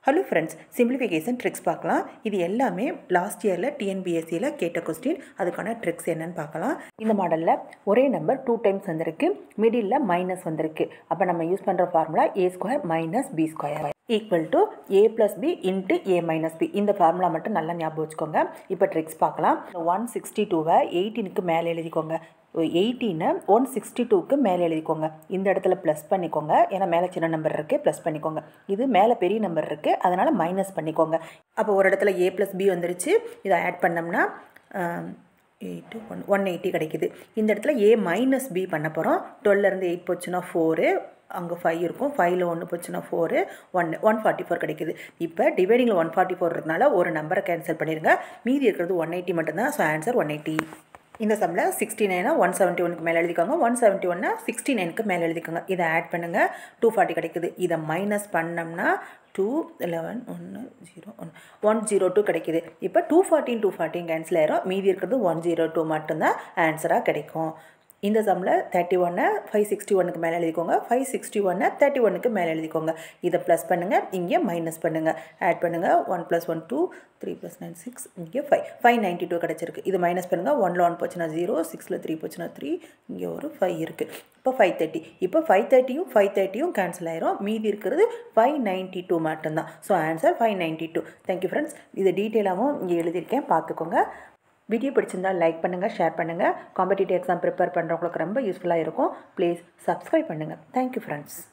hello friends simplification tricks பார்க்கலாம் இது எல்லாமே லாஸ்ட் இயரில் டிஎன்பிஎஸ்சியில் கேட்ட கொஸ்டின் அதுக்கான ட்ரிக்ஸ் என்னன்னு பார்க்கலாம் இந்த மாடலில் ஒரே நம்பர் டூ டைம்ஸ் வந்திருக்கு மிடில் மைனஸ் வந்திருக்கு அப்போ நம்ம யூஸ் பண்ணுற formula A square minus B square equal to A plus B into A minus B இந்த ஃபார்முலா மட்டும் நல்லா ஞாபகம் வச்சுக்கோங்க இப்போ ட்ரிக்ஸ் பார்க்கலாம் ஒன் சிக்ஸ்டி டூவை எயிட்டீனுக்கு மேலே எழுதிக்கோங்க எயிட்டீனை ஒன் சிக்ஸ்டி டூக்கு மேலே எழுதிக்கோங்க இந்த இடத்துல ப்ளஸ் பண்ணிக்கோங்க ஏன்னா மேலே சின்ன நம்பர் இருக்குது ப்ளஸ் பண்ணிக்கோங்க இது மேலே பெரிய நம்பர் இருக்குது அதனால் மைனஸ் பண்ணிக்கோங்க அப்போ ஒரு இடத்துல ஏ ப்ளஸ் பி வந்துருச்சு இதை ஆட் பண்ணோம்னா எயிட்டு ஒன் ஒன் எயிட்டி கிடைக்குது இந்த இடத்துல ஏ மைனஸ் பி பண்ண போகிறோம் டுவெல்லேருந்து எயிட் போச்சுன்னா ஃபோரு அங்கே ஃபைவ் இருக்கும் ஃபைவ்ல ஒன்று போச்சுன்னா four one one forty four கிடைக்குது இப்போ டிவைடிங்கில் ஒன் ஃபார்ட்டி ஃபோர் இருக்கனால ஒரு நம்பரை கேன்சல் பண்ணிடுங்க மீதி இருக்கிறது ஒன் எயிட்டி மட்டும்தான் ஸோ ஆன்சர் ஒன் எயிட்டி இந்த சம்மில் சிக்ஸ்டி நைனா ஒன் செவன்ட்டி ஒனுக்கு மேலே எழுதிக்கோங்க ஒன் செவன்ட்டி ஒன்னா சிக்ஸ்டி நைனுக்கு மேலே எழுதிக்கோங்க இதை ஆட் பண்ணுங்கள் டூ ஃபார்ட்டி கிடைக்குது இதை மைனஸ் பண்ணோம்னா டூ லெவன் ஒன்று zero one one zero two கிடைக்குது இப்போ டூ ஃபார்ட்டின் டூ ஃபார்ட்டின் கேன்சல் ஆயிரும் மீதி இருக்கிறது ஒன் ஜீரோ டூ மட்டும்தான் ஆன்சராக கிடைக்கும் இந்த சம்மில் தேர்ட்டி ஒன்னை ஃபைவ் சிக்ஸ்டி ஒனுக்கு மேலே எழுதிக்கோங்க ஃபைவ் சிக்ஸ்டி ஒன்னை தேர்ட்டி ஒனுக்கு மேலே எழுதிக்கோங்க இதை ப்ளஸ் பண்ணுங்கள் இங்கே மைனஸ் பண்ணுங்கள் ஆட் பண்ணுங்கள் one plus one two three plus nine six இங்கே ஃபைவ் ஃபைவ் நைன்ட்டி டூ கிடச்சிருக்கு இது மைனஸ் பண்ணுங்கள் ஒனில் ஒன் போச்சுன்னா ஜீரோ சிக்ஸில் த்ரீ போச்சுன்னா த்ரீ இங்கே ஒரு ஃபைவ் இருக்குது இப்போ ஃபைவ் தேர்ட்டி இப்போ ஃபைவ் தேர்ட்டியும் ஃபைவ் தேர்ட்டியும் கேன்சல் ஆயிரும் மீதி இருக்கிறது ஃபைவ் நைன்ட்டி டூ மட்டும்தான் so answer five ninety two thank you friends இது டீட்டெயிலாகவும் இங்கே எழுதியிருக்கேன் பார்த்துக்கோங்க வீடியோ பிடிச்சிருந்தால் லைக் பண்ணுங்கள் ஷேர் பண்ணுங்கள் காம்படிட்டிவ் எக்ஸாம் ப்ரிப்பேர் பண்ணுறவங்களுக்கு ரொம்ப யூஸ்ஃபுல்லாக இருக்கும் ப்ளீஸ் சப்ஸ்கிரைப் பண்ணுங்கள் தேங்க்யூ ஃப்ரெண்ட்ஸ்